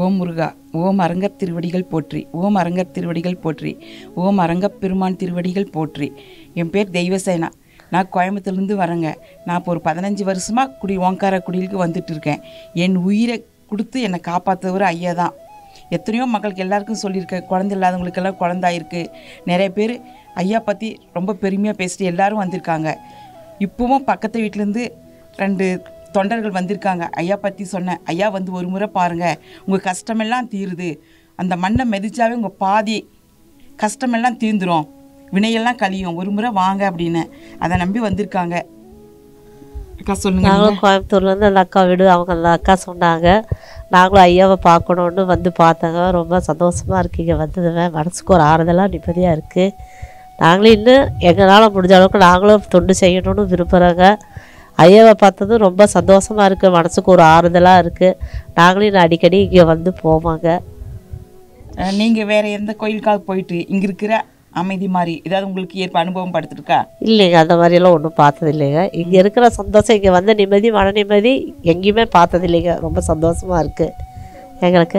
ஓம் முருகா ஓம் அரங்கத் திருவடிகள் போற்றி ஓம் அரங்கத் திருவடிகள் போற்றி ஓம் அரங்கப் பெருமான் திருவடிகள் போற்றி என் பேர் தெய்வசேனா நான் கோயம்புத்தூர்லேருந்து வரேங்க நான் இப்போ ஒரு பதினஞ்சு வருஷமாக குடி ஓங்கார குடிலுக்கு வந்துட்டு இருக்கேன் என் உயிரை கொடுத்து என்னை காப்பாற்றுறவர் ஐயா தான் எத்தனையோ மக்களுக்கு எல்லாருக்கும் சொல்லியிருக்கேன் குழந்தை இல்லாதவங்களுக்கெல்லாம் குழந்தாயிருக்கு நிறைய பேர் ஐயா பற்றி ரொம்ப பெருமையாக பேசிட்டு எல்லாரும் வந்திருக்காங்க இப்போவும் பக்கத்து வீட்டிலேருந்து ரெண்டு தொண்டர்கள் வந்திருக்காங்க ஐயா பற்றி சொன்னேன் ஐயா வந்து ஒரு முறை பாருங்கள் உங்கள் கஷ்டமெல்லாம் தீருது அந்த மண்ணை மிதிச்சாவே உங்கள் பாதி கஷ்டமெல்லாம் தீர்ந்துரும் வினையெல்லாம் கழியும் ஒரு முறை வாங்க அப்படின்னு அதை நம்பி வந்திருக்காங்க அக்கா சொல்லுங்க நாங்களும் கோயம்புத்தூர்லேருந்து அந்த அக்கா வீடு அவங்க அந்த அக்கா சொன்னாங்க நாங்களும் ஐயாவை பார்க்கணுன்னு வந்து பார்த்தாங்க ரொம்ப சந்தோஷமாக இருக்கீங்க வந்ததுமே மனசுக்கு ஒரு ஆறுதலாக நிம்மதியாக இருக்குது நாங்களும் இன்னும் எங்களால் முடிஞ்ச அளவுக்கு நாங்களும் தொண்டு செய்யணும்னு விரும்புகிறோங்க ஐயாவை பார்த்ததும் ரொம்ப சந்தோஷமாக இருக்குது மனசுக்கு ஒரு ஆறுதலாக இருக்குது நாங்களும் இன்னும் அடிக்கடி இங்கே வந்து போவாங்க அஹ், நீங்க வேற எந்த கோயிலுக்காக போயிட்டு இங்க இருக்கிற அமைதி மாதிரி ஏதாவது உங்களுக்கு ஏற்ப அனுபவம் படுத்திருக்கா இல்லைங்க அந்த மாதிரியெல்லாம் ஒன்றும் பார்த்தது இல்லைங்க இங்கே இருக்கிற சந்தோஷம் இங்கே வந்த நிம்மதி மன நிம்மதி எங்கேயுமே பார்த்தது இல்லைங்க ரொம்ப சந்தோஷமாக இருக்குது எங்களுக்கு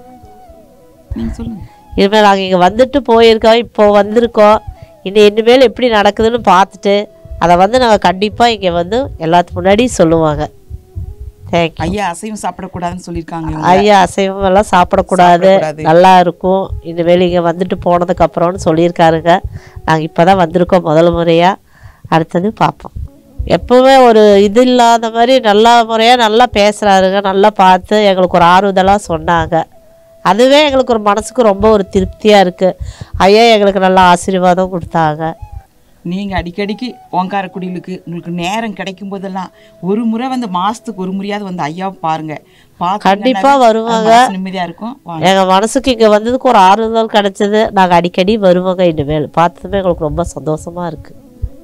நீங்க சொல்லுங்க இனிமேல் நாங்கள் இங்கே வந்துட்டு போயிருக்கோம் இப்போ வந்திருக்கோம் இன்னும் இனிமேல் எப்படி நடக்குதுன்னு பார்த்துட்டு அதை வந்து நாங்கள் கண்டிப்பாக இங்கே வந்து எல்லாத்துக்கு முன்னாடி சொல்லுவாங்க தேங்க்யூ ஐயா அசைவம் சாப்பிடக்கூடாதுன்னு சொல்லியிருக்காங்க இவங்க. ஐயா அசைவம் எல்லாம் சாப்பிடக்கூடாது சாப்பிடக்கூடாது. நல்லா இருக்கும் இனிமேல் இங்கே வந்துட்டு போனதுக்கு அப்புறம்னு சொல்லியிருக்காருங்க நாங்கள் இப்போ தான் வந்திருக்கோம் முதல் முறையாக அடுத்தது பார்ப்போம் எப்பவுமே ஒரு இது இல்லாத மாதிரி நல்லா முறையாக நல்லா பேசுகிறாருங்க நல்லா பார்த்து எங்களுக்கு ஒரு ஆறுதலாக சொன்னாங்க அதுவே எங்களுக்கு ஒரு மனசுக்கு ரொம்ப ஒரு திருப்தியாக இருக்குது ஐயா எங்களுக்கு நல்ல ஆசீர்வாதம் கொடுத்தாங்க நீங்க அடிக்கடிக்கு ஓங்கார குடிலுக்கு உங்களுக்கு நேரம் கிடைக்கும் போதெல்லாம் ஒரு முறை வந்து மாசத்துக்கு ஒரு முறையாவது வந்து ஐயாவை பாருங்க பார்த்தீங்கன்னாவே கண்டிப்பா வருவாங்க. மனசு நிம்மதியா இருக்கும் வாங்க. எங்கள் மனசுக்கு இங்கே வந்ததுக்கு ஒரு ஆறுதல் கிடைச்சது நாங்கள் அடிக்கடி வருவோங்க இனிமேல் பார்த்ததுமே எங்களுக்கு ரொம்ப சந்தோஷமாக இருக்குது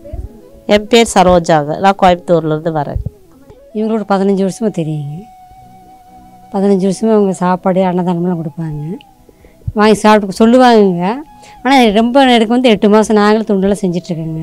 என் பேர் சரோஜாங்க நான் கோயம்புத்தூர்லேருந்து வரேன் இவங்களோட பதினஞ்சு வருஷமாக தெரியுங்க பதினஞ்சு வருஷமாக அவங்க சாப்பாடு அன்னதானம்லாம் கொடுப்பாங்க வாங்கி சாப்பிட்டு சொல்லுவாங்கங்க ஆனால் ரொம்ப எனக்கு வந்து எட்டு மாதம் நாங்களும் துண்டெல்லாம் செஞ்சிட்ருக்கேங்க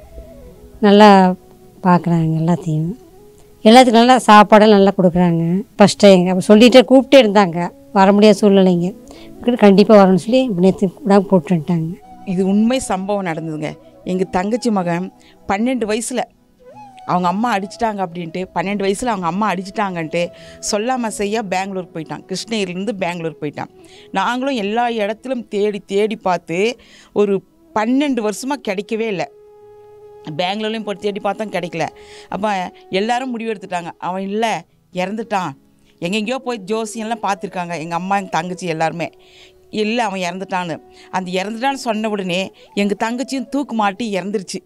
நல்லா பார்க்குறாங்க எல்லாத்தையும் எல்லாத்துக்கும் நல்லா சாப்பாடெல்லாம் நல்லா கொடுக்குறாங்க ஃபஸ்ட் டைம் அப்போ சொல்லிகிட்டே கூப்பிட்டே இருந்தாங்க வர முடியாத சூழ்நிலைங்க கண்டிப்பாக வரணும்னு சொல்லி நேற்று விடாமல் போட்டு வந்துட்டாங்க இது உண்மை சம்பவம் நடந்ததுங்க எங்கள் தங்கச்சி மகன் பன்னெண்டு வயசில் அவங்க அம்மா அடிச்சிட்டாங்க அப்படின்ட்டு பன்னெண்டு வயசில் அவங்க அம்மா அடிச்சிட்டாங்கன்ட்டு சொல்லாம செய்ய பெங்களூர் போயிட்டான் கிருஷ்ணகிரிலேருந்து பெங்களூர் போயிட்டான் நாங்களும் எல்லா இடத்திலும் தேடி தேடி பார்த்து ஒரு பன்னெண்டு வருஷமாக கிடைக்கவே இல்லை பெங்களூர்லேயும் போய் தேடி பார்த்தோம் கிடைக்கல அப்போ எல்லாரும் முடிவு எடுத்துட்டாங்க அவன் இல்லை இறந்துட்டான் எங்கெங்கேயோ போய் ஜோசியெல்லாம் பார்த்துருக்காங்க எங்கள் அம்மா எங்கள் தங்கச்சி எல்லாருமே இல்லை அவன் இறந்துட்டான்னு அந்த இறந்துட்டான்னு சொன்ன உடனே எங்கள் தங்கச்சியும் தூக்கு மாட்டி இறந்துருச்சு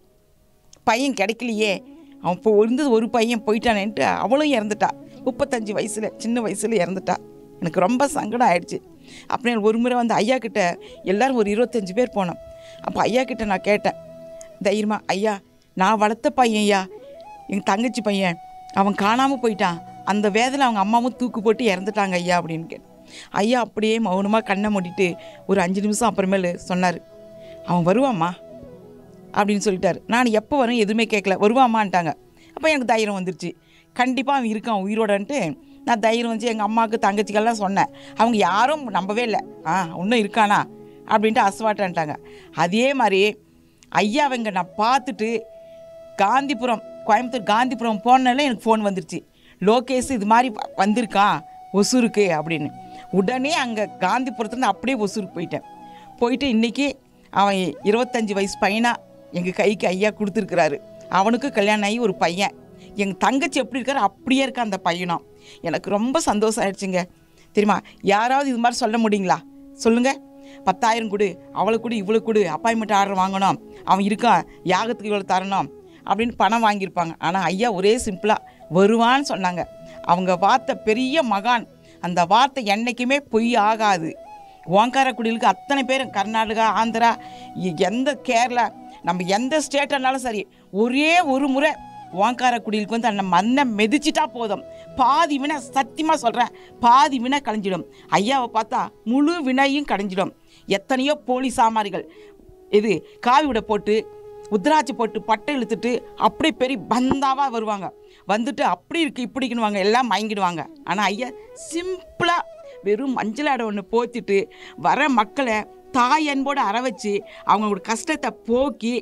பையன் கிடைக்கலையே அவன் இப்போ இருந்தது ஒரு பையன் போயிட்டானேன்ட்டு அவளும் இறந்துட்டா முப்பத்தஞ்சு வயசில் சின்ன வயசில் இறந்துட்டா எனக்கு ரொம்ப சங்கடம் ஆயிடுச்சு அப்படியே ஒரு முறை வந்து ஐயா கிட்ட எல்லாரும் ஒரு இருபத்தஞ்சு பேர் போனோம் அப்போ ஐயா கிட்ட நான் கேட்டேன் தைரியமா ஐயா நான் வளர்த்த பையன் ஐயா எங்கள் தங்கச்சி பையன் அவன் காணாமல் போயிட்டான் அந்த வேதனை அவங்க அம்மாவும் தூக்கு போட்டு இறந்துட்டாங்க ஐயா அப்படின்னு கேட்டேன் ஐயா அப்படியே மௌனமாக கண்ணை மூடிட்டு ஒரு அஞ்சு நிமிஷம் அப்புறமேலு சொன்னார் அவன் வருவாம்மா அப்படின்னு சொல்லிட்டாரு நான் எப்போ வரும் எதுவுமே கேட்கல வருவாமான்ட்டாங்க அப்போ எனக்கு தைரியம் வந்துருச்சு கண்டிப்பாக அவன் இருக்கான் உயிரோடன்ட்டு நான் தைரியம் வந்து எங்கள் அம்மாவுக்கு தங்கச்சிக்கெல்லாம் சொன்னேன் அவங்க யாரும் நம்பவே இல்லை ஆ இன்னும் இருக்கானா அப்படின்ட்டு அசவாட்டான்ட்டாங்க அதே மாதிரி ஐயாவங்க நான் பார்த்துட்டு காந்திபுரம் கோயம்புத்தூர் காந்திபுரம் போனாலே எனக்கு ஃபோன் வந்துருச்சு லோகேஷ் இது மாதிரி வ- வந்திருக்கான் ஒசூருக்கு அப்படின்னு உடனே அங்கே காந்திபுரத்துலேருந்து அப்படியே ஒசூருக்கு போயிட்டேன் போயிட்டு இன்றைக்கி அவன் இருபத்தஞ்சி வயசு பையனா எங்கள் கைக்கு ஐயா கொடுத்துருக்குறாரு அவனுக்கு கல்யாணம் ஆகி ஒரு பையன் எங்கள் தங்கச்சி எப்படி இருக்காரு அப்படியே இருக்கா அந்த பையனும் எனக்கு ரொம்ப சந்தோஷம் ஆயிடுச்சுங்க தெரியுமா யாராவது இது மாதிரி சொல்ல முடியுங்களா சொல்லுங்கள் பத்தாயிரம் கொடு அவளுக்கு கொடு இவளுக்கு கொடு அப்பாயின்மெண்ட் ஆர்டர் வாங்கணும் அவன் இருக்கான் யாகத்துக்கு இவ்வளோ தரணும் அப்படின்னு பணம் வாங்கியிருப்பாங்க ஆனால் ஐயா ஒரே சிம்பிளாக வருவான்னு சொன்னாங்க அவங்க வார்த்தை பெரிய மகான் அந்த வார்த்தை என்றைக்குமே பொய் ஆகாது ஓங்காரக்குடிலுக்கு அத்தனை பேர் கர்நாடகா ஆந்திரா எ- எந்த கேரளா நம்ம எந்த ஸ்டேட்டானாலும் சரி ஒரே ஒரு முறை ஓங்காரக்குடிலுக்கு வந்து அந்த மண்ணை மிதிச்சிட்டா போதும் பாதி வினை சத்தியமாக சொல்கிறேன் பாதி வினை கழிஞ்சிடும் ஐயாவை பார்த்தா முழு வினையும் கடைஞ்சிடும் எத்தனையோ போலி சாமாரிகள் இது காவி உடை போட்டு உத்ராட்சி போட்டு பட்டை இழுத்துட்டு அப்படியே பெரிய பந்தாவாக வருவாங்க வந்துட்டு அப்படி இருக்கு இப்படிக்குன்னுவாங்க எல்லாம் மயங்கிடுவாங்க ஆனால் ஐயா சிம்பிளாக வெறும் மஞ்சள் அடை ஒன்று போத்திட்டு வர மக்களை தாய் அன்போடு அற வச்சு அவங்களோட கஷ்டத்தை போக்கி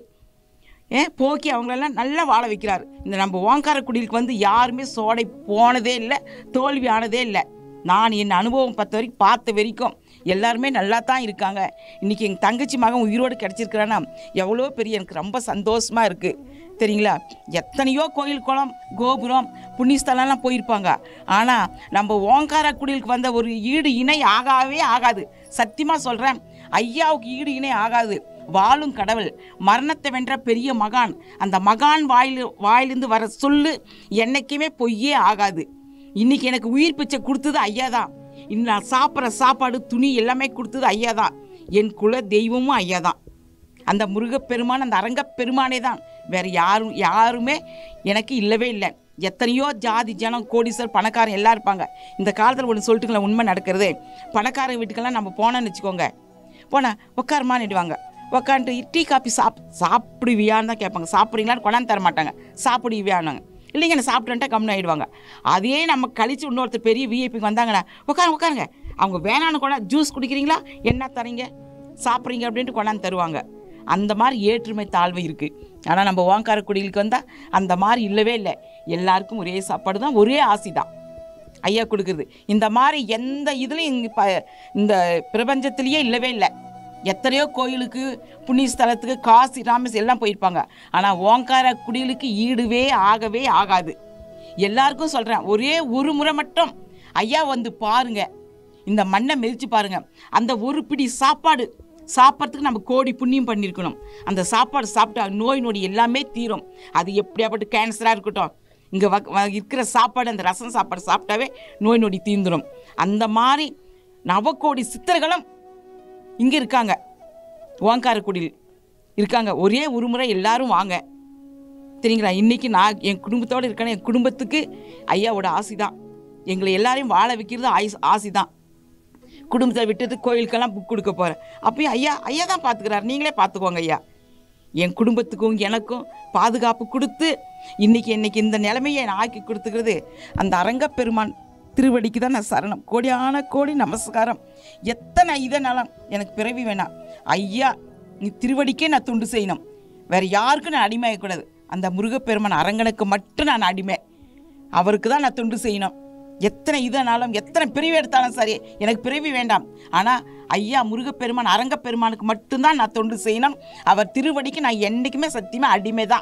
ஏ போக்கி அவங்களெல்லாம் நல்லா வாழ வைக்கிறார் இந்த நம்ம ஓங்கார குடிலுக்கு வந்து யாருமே சோடை போனதே இல்லை தோல்வி ஆனதே இல்லை நான் என் அனுபவம் பத்த வரைக்கும் பார்த்த வரைக்கும் எல்லாருமே நல்லா தான் இருக்காங்க இன்றைக்கி எங்கள் தங்கச்சி மகன் உயிரோடு கிடச்சிருக்கிறான்னா எவ்வளோ பெரிய எனக்கு ரொம்ப சந்தோஷமாக இருக்குது தெரியுங்களா எத்தனையோ கோயில் குளம் கோபுரம் புண்ணியஸ்தலம்லாம் போயிருப்பாங்க ஆனால் நம்ம ஓங்கார குடிலுக்கு வந்த ஒரு ஈடு இணை ஆகவே ஆகாது சத்தியமாக சொல்கிறேன் ஐயாவுக்கு ஈடு இணை ஆகாது வாழும் கடவுள் மரணத்தை வென்ற பெரிய மகான் அந்த மகான் வாயில் வாயிலிருந்து வர சொல்லு என்னைக்குமே பொய்யே ஆகாது இன்னைக்கு எனக்கு உயிர் பிச்சை கொடுத்தது ஐயா தான் இன்னும் நான் சாப்பிட்ற சாப்பாடு துணி எல்லாமே கொடுத்தது ஐயா தான் என் குல தெய்வமும் ஐயா தான் அந்த முருகப்பெருமான் அந்த அரங்கப்பெருமானே தான் வேறு யாரும் யாருமே எனக்கு இல்லவே இல்லை எத்தனையோ ஜாதி ஜனம் கோடீஸ்வர் பணக்காரன் எல்லாம் இருப்பாங்க இந்த காலத்தில் ஒன்று சொல்லிட்டுங்களேன் உண்மை நடக்கிறது பணக்கார வீட்டுக்கெல்லாம் நம்ம போனோம்னு வச்சுக்கோங்க போனால் உட்காருமான்னுடுவாங்க உட்காந்துட்டு டீ காப்பி சாப் சாப்பிடுவியான்னு தான் கேட்பாங்க சாப்பிட்றீங்களான்னு கொண்டாந்து தர மாட்டாங்க சாப்பிடுவியானாங்க இல்லைங்க நான் சாப்பிட்டேன்ட்டா கம்னு ஆகிடுவாங்க அதே நம்ம கழிச்சு இன்னொருத்தர் பெரிய விஐபிக்கு வந்தாங்கன்னா உட்காருங்க உட்காருங்க அவங்க வேணான்னு கொண்டா ஜூஸ் குடிக்கிறீங்களா என்ன தரீங்க சாப்பிட்றீங்க அப்படின்ட்டு கொண்டாந்து தருவாங்க அந்த மாதிரி ஏற்றுமை தாழ்வு இருக்குது ஆனால் நம்ம ஓங்கார குடிலுக்கு வந்தால் அந்த மாதிரி இல்லவே இல்லை எல்லாருக்கும் ஒரே சாப்பாடு தான் ஒரே ஆசி தான் ஐயா கொடுக்குறது இந்த மாதிரி எந்த இதுலையும் இங்கே ப இந்த பிரபஞ்சத்திலேயே இல்லவே இல்லை எத்தனையோ கோயிலுக்கு புண்ணிய ஸ்தலத்துக்கு காசி ராமேஸ் எல்லாம் போயிருப்பாங்க ஆனால் ஓங்கார குடிலுக்கு ஈடுவே ஆகவே ஆகாது எல்லாருக்கும் சொல்கிறேன் ஒரே ஒரு முறை மட்டும் ஐயா வந்து பாருங்க இந்த மண்ணை மிதிச்சு பாருங்க அந்த ஒரு பிடி சாப்பாடு சாப்பிட்றதுக்கு நம்ம கோடி புண்ணியம் பண்ணியிருக்கணும் அந்த சாப்பாடு சாப்பிட்டா நோய் நொடி எல்லாமே தீரும் அது எப்படியாப்பட்ட கேன்சராக இருக்கட்டும் இங்கே இருக்கிற சாப்பாடு அந்த ரசம் சாப்பாடு சாப்பிட்டாவே நோய் நொடி தீர்ந்துடும் அந்த மாதிரி நவக்கோடி சித்தர்களும் இங்கே இருக்காங்க ஓங்காரக்குடியில் இருக்காங்க ஒரே ஒரு முறை எல்லாரும் வாங்க சரிங்களா இன்றைக்கி நான் என் குடும்பத்தோடு இருக்கேன் என் குடும்பத்துக்கு ஐயாவோட ஆசி தான் எங்களை எல்லாரையும் வாழ வைக்கிறது ஆயுஸ் ஆசி தான் குடும்பத்தை விட்டுட்டு கோயிலுக்கெல்லாம் புக் கொடுக்க போகிறேன் அப்பயும் ஐயா ஐயா தான் பார்த்துக்கிறாரு நீங்களே பார்த்துக்கோங்க ஐயா என் குடும்பத்துக்கும் எனக்கும் பாதுகாப்பு கொடுத்து இன்னைக்கு இன்னைக்கு இந்த நிலைமையை நான் ஆக்கி கொடுத்துக்கிறது அந்த அரங்கப்பெருமான் திருவடிக்கு தான் நான் சரணம் கோடியான கோடி நமஸ்காரம் எத்தனை இதனாலும் எனக்கு பிறவி வேணாம் ஐயா நீ திருவடிக்கே நான் துண்டு செய்யணும் வேற யாருக்கும் நான் அடிமையாகக்கூடாது அந்த முருகப்பெருமான் அரங்கனுக்கு மட்டும் நான் அடிமை அவருக்கு தான் நான் தொண்டு செய்யணும் எத்தனை இதனாலும் எத்தனை பிரிவு எடுத்தாலும் சரி எனக்கு பிறவி வேண்டாம் ஆனால் ஐயா முருகப்பெருமான் அரங்கப்பெருமானுக்கு மட்டும்தான் நான் தொண்டு செய்யணும் அவர் திருவடிக்கு நான் என்றைக்குமே சத்தியமாக அடிமை தான்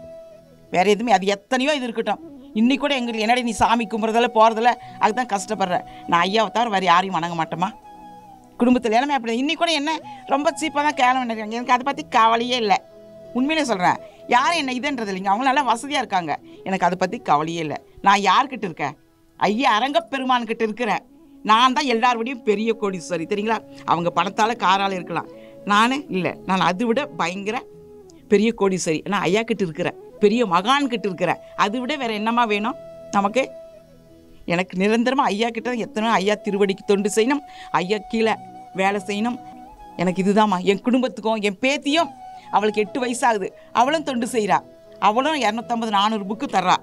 வேற எதுவுமே அது எத்தனையோ இது இருக்கட்டும் இன்னைக்கு கூட எங்களுக்கு என்னடி நீ சாமி கும்பிட்றதில்ல போகிறதில்ல அதுதான் கஷ்டப்படுறேன் நான் ஐயாவை தவிர வேறு யாரையும் வணங்க மாட்டேமா குடும்பத்தில் எல்லாமே அப்படி இன்னைக்கு கூட என்ன ரொம்ப சீப்பாக தான் கேள்வி பண்ணிருக்காங்க எனக்கு அதை பற்றி கவலையே இல்லை உண்மையிலே சொல்கிறேன் யாரும் என்ன இதுன்றது இல்லைங்க அவங்க நல்லா வசதியாக இருக்காங்க எனக்கு அதை பற்றி கவலையே இல்லை நான் யார்கிட்ட இருக்கேன் ஐயா அரங்கப்பெருமான் கிட்ட இருக்கிறேன் நான் தான் எல்லாரோடையும் பெரிய கோடீஸ்வரி தெரியுங்களா அவங்க பணத்தால் காரால் இருக்கலாம் நான் இல்லை நான் அதை விட பயங்கர பெரிய கோடீஸ்வரி நான் ஐயா கிட்ட இருக்கிறேன் பெரிய மகான் கிட்ட இருக்கிறேன் அதை விட வேற என்னமா வேணும் நமக்கு எனக்கு நிரந்தரமாக ஐயா கிட்ட தான் எத்தனை ஐயா திருவடிக்கு தொண்டு செய்யணும் ஐயா கீழே வேலை செய்யணும் எனக்கு இதுதாம்மா என் குடும்பத்துக்கும் என் பேத்தியும் அவளுக்கு எட்டு வயசாகுது அவளும் தொண்டு செய்கிறா அவளும் இரநூத்தம்பது நானூறு புக்கு தர்றா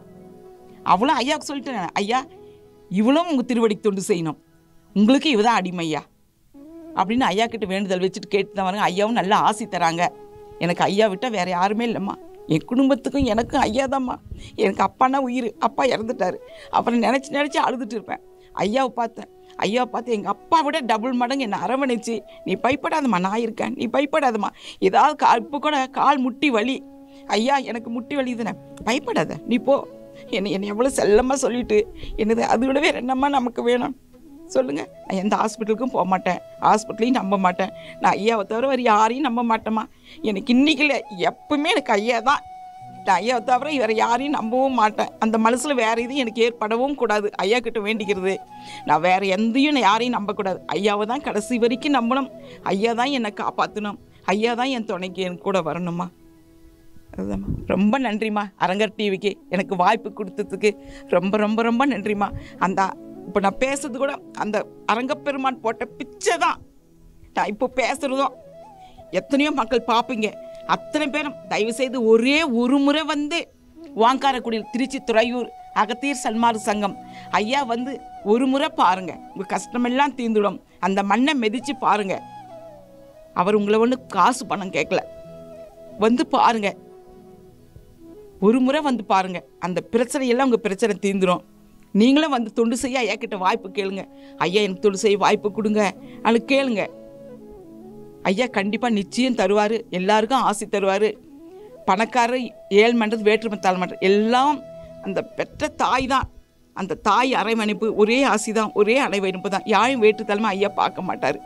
அவளும் ஐயாவுக்கு சொல்லிட்டேன் ஐயா இவளும் உங்கள் திருவடிக்கு தொண்டு செய்யணும் உங்களுக்கு இவ தான் அடிமை ஐயா அப்படின்னு ஐயா கிட்ட வேண்டுதல் வச்சுட்டு கேட்டு தான் வரேங்க ஐயாவும் நல்ல ஆசி தராங்க எனக்கு ஐயா விட்டால் வேறு யாருமே இல்லைம்மா என் குடும்பத்துக்கும் எனக்கும் ஐயா தான்மா எனக்கு அப்பானா உயிர் அப்பா இறந்துட்டாரு அப்புறம் நினச்சி நினச்சி அழுதுட்டு இருப்பேன் ஐயாவை பார்த்தேன் ஐயாவை பார்த்து எங்கள் அப்பா விட டபுள் மடங்கு என்னை அரவணைச்சு நீ பயப்படாதம்மா நான் இருக்கேன் நீ பயப்படாதம்மா ஏதாவது கால் இப்போ கூட கால் முட்டி வலி ஐயா எனக்கு முட்டி வலி தானே பயப்படாத நீ போ என்னை என்னை எவ்வளோ செல்லமாக சொல்லிட்டு என்னது அதை விடவே என்னம்மா நமக்கு வேணும் சொல்லுங்கள் நான் எந்த ஹாஸ்பிட்டலுக்கும் போக மாட்டேன் ஹாஸ்பிட்டலையும் நம்ப மாட்டேன் நான் ஐயாவை தவிர வேறு யாரையும் நம்ப மாட்டேம்மா எனக்கு இன்னைக்கு இல்லை எப்பவுமே எனக்கு ஐயா தான் நான் ஐயாவை தவிர வேறு யாரையும் நம்பவும் மாட்டேன் அந்த மனசில் வேறு எதுவும் எனக்கு ஏற்படவும் கூடாது ஐயா கிட்ட வேண்டிக்கிறது நான் வேறு எந்தையும் நான் யாரையும் நம்பக்கூடாது ஐயாவை தான் கடைசி வரைக்கும் நம்பணும் ஐயா தான் என்னை காப்பாற்றணும் ஐயா தான் என் துணைக்கு என் கூட வரணுமா அதுதாம்மா ரொம்ப நன்றிம்மா அரங்கர் டிவிக்கு எனக்கு வாய்ப்பு கொடுத்ததுக்கு ரொம்ப ரொம்ப ரொம்ப நன்றிம்மா அந்த இப்போ நான் பேசுறது கூட அந்த அரங்கப்பெருமான் போட்ட பிச்சை தான் நான் இப்போ பேசுகிறதும் எத்தனையோ மக்கள் பார்ப்பீங்க அத்தனை பேரும் தயவு செய்து ஒரே ஒரு முறை வந்து வாங்காரக்குடியில் திருச்சி துறையூர் அகத்தீர் சன்மார்க் சங்கம் ஐயா வந்து ஒரு முறை பாருங்க உங்க கஷ்டமெல்லாம் தீர்ந்துடும் அந்த மண்ணை மிதிச்சு பாருங்க அவர் உங்களை ஒன்று காசு பணம் கேட்கல வந்து பாருங்க ஒரு முறை வந்து பாருங்க அந்த பிரச்சனையெல்லாம் உங்கள் பிரச்சனை தீர்ந்துடும் நீங்களும் வந்து தொண்டு செய்ய ஐயா கிட்ட வாய்ப்பு கேளுங்க ஐயா எனக்கு தொண்டு செய்ய வாய்ப்பு கொடுங்க அது கேளுங்க ஐயா கண்டிப்பாக நிச்சயம் தருவார் எல்லாருக்கும் ஆசை தருவார் பணக்காரர் ஏழ்மன்றது வேற்றுமை தாழ்மன்றது எல்லாம் அந்த பெற்ற தாய் தான் அந்த தாய் அரைமணிப்பு ஒரே ஆசி தான் ஒரே அலைவணிப்பு தான் யாரும் வேற்றுத்தலைமை ஐயா பார்க்க மாட்டார்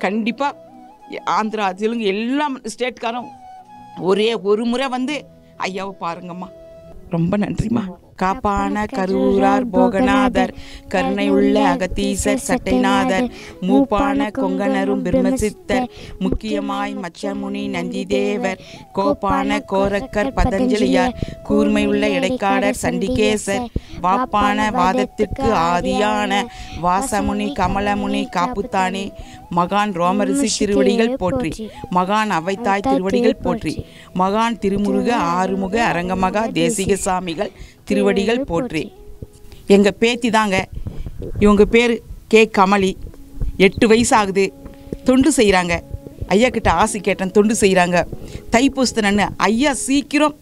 கண்டிப்பாக ஆந்திரா தெலுங்கு எல்லாம் ஸ்டேட்காரும் ஒரே ஒரு முறை வந்து ஐயாவை பாருங்கம்மா ரொம்ப நன்றிம்மா காப்பான கரூரார் போகநாதர் கருணை உள்ள அகத்தீசர் சட்டைநாதர் மூப்பான கொங்கணரும் பிரம்மசித்தர் முக்கியமாய் மச்சமுனி நந்திதேவர் கோப்பான கோரக்கர் பதஞ்சலியார் கூர்மை உள்ள இடைக்காடர் சண்டிகேசர் வாப்பான வாதத்திற்கு ஆதியான வாசமுனி கமலமுனி காப்புத்தானே மகான் ரோமரிசி திருவடிகள் போற்றி மகான் அவைத்தாய் திருவடிகள் போற்றி மகான் திருமுருக ஆறுமுக அரங்கமகா தேசிக சாமிகள் திருவடிகள் போற்றி எங்கள் பேத்தி தாங்க இவங்க பேர் கே கமலி எட்டு வயசு ஆகுது தொண்டு செய்கிறாங்க ஐயா கிட்ட ஆசை கேட்டேன் தொண்டு செய்கிறாங்க தைப்பூசத்தனன்னு ஐயா சீக்கிரம்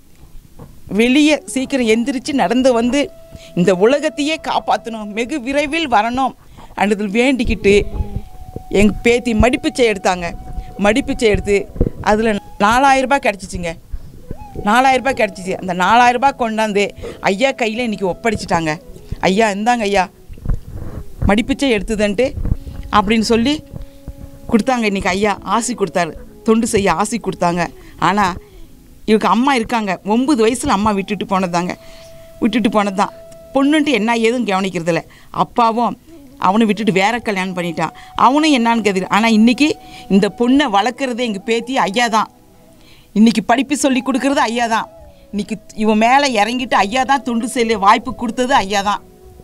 வெளியே சீக்கிரம் எந்திரிச்சு நடந்து வந்து இந்த உலகத்தையே காப்பாற்றணும் வெகு விரைவில் வரணும் அன்றதில் வேண்டிக்கிட்டு எங்கள் பேத்தி மடிப்பிச்சை எடுத்தாங்க மடிப்பிச்சை எடுத்து அதில் நாலாயிரம் ரூபாய் கிடச்சிச்சிங்க நாலாயிரம் ரூபாய் கிடச்சிச்சு அந்த நாலாயிரம் ரூபாய் கொண்டாந்து ஐயா கையில் இன்றைக்கி ஒப்படைச்சிட்டாங்க ஐயா இந்தாங்க ஐயா மடிப்பிச்சை எடுத்ததுன்ட்டு அப்படின்னு சொல்லி கொடுத்தாங்க இன்றைக்கி ஐயா ஆசி கொடுத்தாரு தொண்டு செய்ய ஆசி கொடுத்தாங்க ஆனால் இவருக்கு அம்மா இருக்காங்க ஒம்பது வயசில் அம்மா விட்டுட்டு போனதாங்க விட்டுட்டு போனது தான் பொண்ணுன்ட்டு என்ன ஏதும் கவனிக்கிறதில்ல அப்பாவும் அவனை விட்டுட்டு வேற கல்யாணம் பண்ணிட்டான் அவனும் என்னான்னு கேது ஆனால் இன்றைக்கி இந்த பொண்ணை வளர்க்குறதே எங்கள் பேத்தி ஐயா தான் இன்றைக்கி படிப்பு சொல்லி கொடுக்குறது ஐயா தான் இன்றைக்கி இவன் மேலே இறங்கிட்டு ஐயா தான் தொண்டு செய்ய வாய்ப்பு கொடுத்தது ஐயா தான்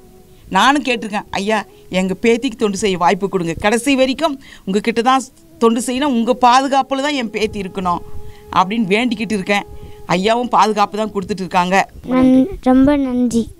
நானும் கேட்டிருக்கேன் ஐயா எங்கள் பேத்திக்கு தொண்டு செய்ய வாய்ப்பு கொடுங்க கடைசி வரைக்கும் உங்ககிட்ட தான் தொண்டு செய்யணும் உங்கள் பாதுகாப்பில் தான் என் பேத்தி இருக்கணும் அப்படின்னு வேண்டிக்கிட்டு இருக்கேன் ஐயாவும் பாதுகாப்பு தான் கொடுத்துட்டு இருக்காங்க நன் ரொம்ப நன்றி